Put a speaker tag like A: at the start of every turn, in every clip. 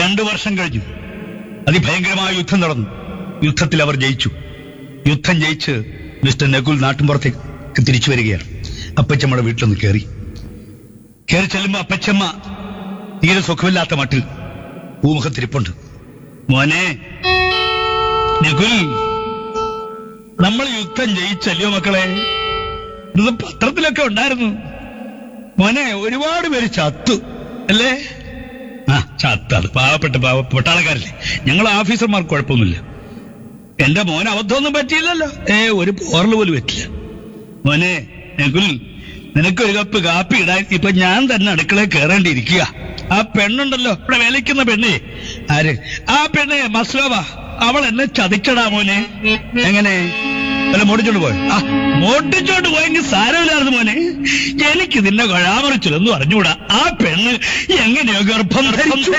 A: രണ്ടു വർഷം കഴിഞ്ഞു അതിഭയങ്കരമായ യുദ്ധം നടന്നു യുദ്ധത്തിൽ അവർ ജയിച്ചു യുദ്ധം ജയിച്ച് മിസ്റ്റർ നകുൽ നാട്ടിൻപുറത്തേക്ക് തിരിച്ചു വരികയാണ് അപ്പച്ചമ്മയുടെ വീട്ടിലൊന്ന് കയറി കയറി ചെല്ലുമ്പോ അപ്പച്ചമ്മ തീരെ സുഖമില്ലാത്ത മട്ടിൽ പൂമുഖത്തിരിപ്പുണ്ട് മോനെ നകുൽ നമ്മൾ യുദ്ധം ജയിച്ചല്ലോ മക്കളെ ഇത് പത്രത്തിലൊക്കെ ഉണ്ടായിരുന്നു മോനെ ഒരുപാട് പേര് ചത്തു അല്ലേ ആ ചത്ത് അത് പാവപ്പെട്ട പാവ പട്ടാളക്കാരല്ലേ ഞങ്ങൾ ഓഫീസർമാർക്ക് കുഴപ്പമൊന്നുമില്ല എന്റെ മോന് അബദ്ധമൊന്നും പറ്റിയില്ലല്ലോ ഏ ഒരു പോറൽ പോലും പറ്റില്ല മോനെ നകുൽ നിനക്കൊരു കപ്പ് കാപ്പി ഇടാൻ ഇപ്പൊ ഞാൻ തന്നെ അടുക്കളയിൽ കയറേണ്ടിയിരിക്കുക ആ പെണ്ണുണ്ടല്ലോ ഇവിടെ വിലയ്ക്കുന്ന പെണ്ണേ ആര് ആ പെണ്ണെ മസ്ലോവ അവൾ എന്നെ ചതിച്ചടാ മോനെ എങ്ങനെ അല്ല മോടിച്ചോണ്ട് പോയി ആ മോട്ടിച്ചോണ്ട് പോയെങ്കിൽ സാരമില്ലായിരുന്നു മോനെ എനിക്ക് നിന്നെ കൊഴാമറിച്ചില്ലെന്ന് പറഞ്ഞുകൂടാ ആ പെണ്ണ് എങ്ങനെയോ ഗർഭം ധരിച്ചു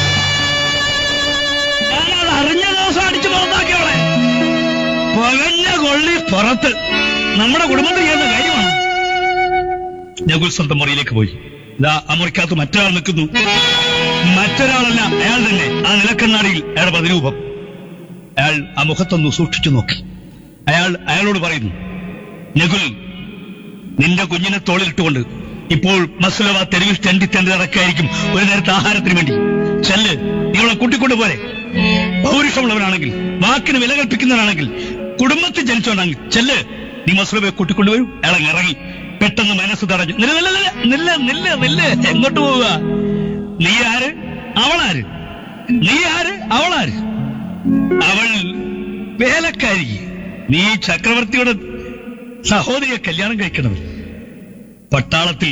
A: ഞാനത് അറിഞ്ഞ ദിവസം അടിച്ചു പുറത്താക്കിയവളെ പകഞ്ഞ കൊള്ളി പുറത്ത് നമ്മുടെ കുടുംബത്തിൽ ചെയ്യുന്ന കാര്യമാണ് നകുൽ സ്വന്തം മുറിയിലേക്ക് പോയി ഇതാ ആ മുറിക്കകത്ത് മറ്റൊരാൾ നിൽക്കുന്നു മറ്റൊരാളല്ല അയാൾ തന്നെ ആ നിലക്കണ്ണാടിയിൽ അയാളുടെ പ്രതിരൂപം അയാൾ ആ മുഖത്തൊന്ന് സൂക്ഷിച്ചു നോക്കി അയാൾ അയാളോട് പറയുന്നു നകുൽ നിന്റെ കുഞ്ഞിനെ തോളിലിട്ടുകൊണ്ട് ഇപ്പോൾ മസുലവ തെരുവിൽ തെണ്ടി തെണ്ടി നടക്കായിരിക്കും ഒരു നേരത്തെ ആഹാരത്തിന് വേണ്ടി ചെല്ല് നീ അവളെ കൂട്ടിക്കൊണ്ട് പോരെ പൗരുഷമുള്ളവനാണെങ്കിൽ വാക്കിന് വില കൽപ്പിക്കുന്നവനാണെങ്കിൽ കുടുംബത്തിൽ ജനിച്ചോണ്ടാണെങ്കിൽ ചെല്ല് നീ മസുലവയെ കൂട്ടിക്കൊണ്ടുവരും അയാൾ അങ്ങ് ഇറങ്ങി പെട്ടെന്ന് മനസ്സ് തടഞ്ഞു നില്ല നില്ല നില്ല നില്ല നില്ല നില്ല എങ്ങോട്ട് പോവുക നീ ആര് അവളാര് നീ ആര് അവളാര് അവൾ വേലക്കാരി നീ ചക്രവർത്തിയുടെ സഹോദരിയെ കല്യാണം കഴിക്കണത് പട്ടാളത്തിൽ